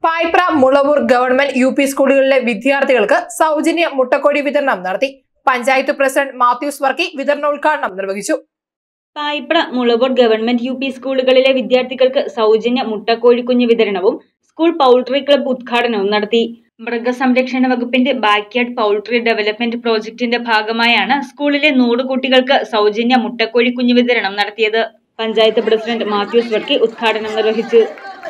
Payipra Mulavoor government U P സ്കൂളുകളിലെ വിദ്യാർത്ഥികൾക്ക് സൗജന്യ മുട്ടക്കോഴി വിതരണം നടത്തി പഞ്ചായത്ത് പ്രസിഡന്റ് മാത്യൂസ് വർക്കി വിതരണോദ്ഘാടനം നിർവഹിച്ചു Payipra Mulavoor government U P സ്കൂളുകളിലെ വിദ്യാർത്ഥികൾക്ക് സൗജന്യ മുട്ടക്കോഴിക്കുഞ്ഞ് വിതരണവും സ്കൂൾ പൗൾട്രി ക്ലബ്ബ് ഉദ്ഘാടനവും നടത്തി മൃഗസംരക്ഷണ വകുപ്പിന്റെ ബാക്ക്യാർഡ് പൗൾട്രി ഡെവലപ്മെന്റ് പ്രോജക്ടിന്റെ ഭാഗമായാണ് സ്കൂളിലെ നൂറ് കുട്ടികൾക്ക് സൗജന്യ മുട്ടക്കോഴിക്കുഞ്ഞ് വിതരണം നടത്തിയത് പഞ്ചായത്ത് പ്രസിഡന്റ് മാത്യൂസ് വർക്കി ഉദ്ഘാടനം നിർവഹിച്ചു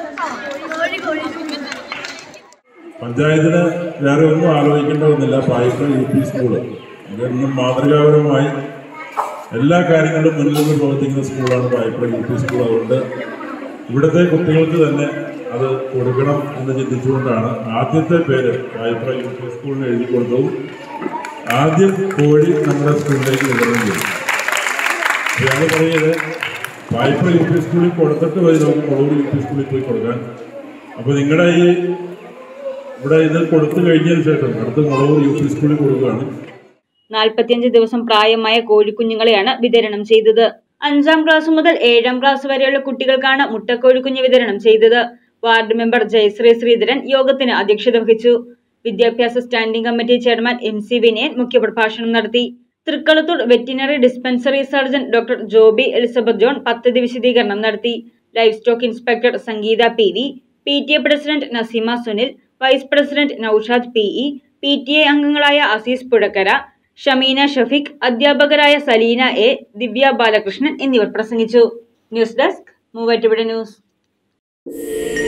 പഞ്ചായത്തിന് വേറെ ഒന്നും ആലോചിക്കേണ്ടതെന്നില്ല പായിപ്പ യു പി സ്കൂള് ഇതെന്നും മാതൃകാപരമായി എല്ലാ കാര്യങ്ങളിലും മുന്നിൽ നിന്ന് പ്രവർത്തിക്കുന്ന സ്കൂളാണ് പായിപ്പ യു പി സ്കൂൾ അതുകൊണ്ട് ഇവിടുത്തെ കുട്ടികൾക്ക് തന്നെ അത് കൊടുക്കണം എന്ന് ചിന്തിച്ചുകൊണ്ടാണ് ആദ്യത്തെ പേര് പായിപ്പ യു പി സ്കൂളിന് എഴുതി കൊടുത്തതും ആദ്യം കോഴി നമ്മുടെ സ്കൂളിലേക്ക് വിതരണം ചെയ്തു ഞങ്ങൾ പറയുന്നത് വായ്പ യു പി സ്കൂളിൽ കൊടുത്തിട്ട് വഴി നമുക്ക് മുളകൂർ യു പി സ്കൂളിൽ പോയി കൊടുക്കാൻ അപ്പോൾ നിങ്ങളുടെ ഈ ഇവിടെ ഇത് കൊടുത്തു കഴിഞ്ഞതിന് ശേഷം അടുത്ത് മുളകൂർ യു പി സ്കൂളിൽ കൊടുക്കുകയാണ് നാൽപ്പത്തിയഞ്ച് ദിവസം പ്രായമായ കോഴിക്കുഞ്ഞുങ്ങളെയാണ് വിതരണം ചെയ്തത് അഞ്ചാം ക്ലാസ് മുതൽ ഏഴാം ക്ലാസ് വരെയുള്ള കുട്ടികൾക്കാണ് മുട്ടക്കോഴിക്കുഞ്ഞ് വിതരണം ചെയ്തത് വാർഡ് മെമ്പർ ജയശ്രീ ശ്രീധരൻ യോഗത്തിന് അധ്യക്ഷത വഹിച്ചു വിദ്യാഭ്യാസ standing committee chairman M C Vinayan മുഖ്യപ്രഭാഷണം നടത്തി Thrikkalathoor veterinary dispensary surgeon doctor Joby Elizabeth John പദ്ധതി വിശദീകരണം നടത്തി livestock inspector Sangeetha P V P T A president Naseema Sunil vice president Noushad P E P T A അംഗങ്ങളായ അസീസ് പുഴക്കര ഷമീന ഷഫീഖ് അധ്യാപകരായ സലീന എ ദിവ്യ ബാലകൃഷ്ണൻ എന്നിവർ പ്രസംഗിച്ചു ന്യൂസ് ഡെസ്ക് മൂവാറ്റുപുഴ ന്യൂസ്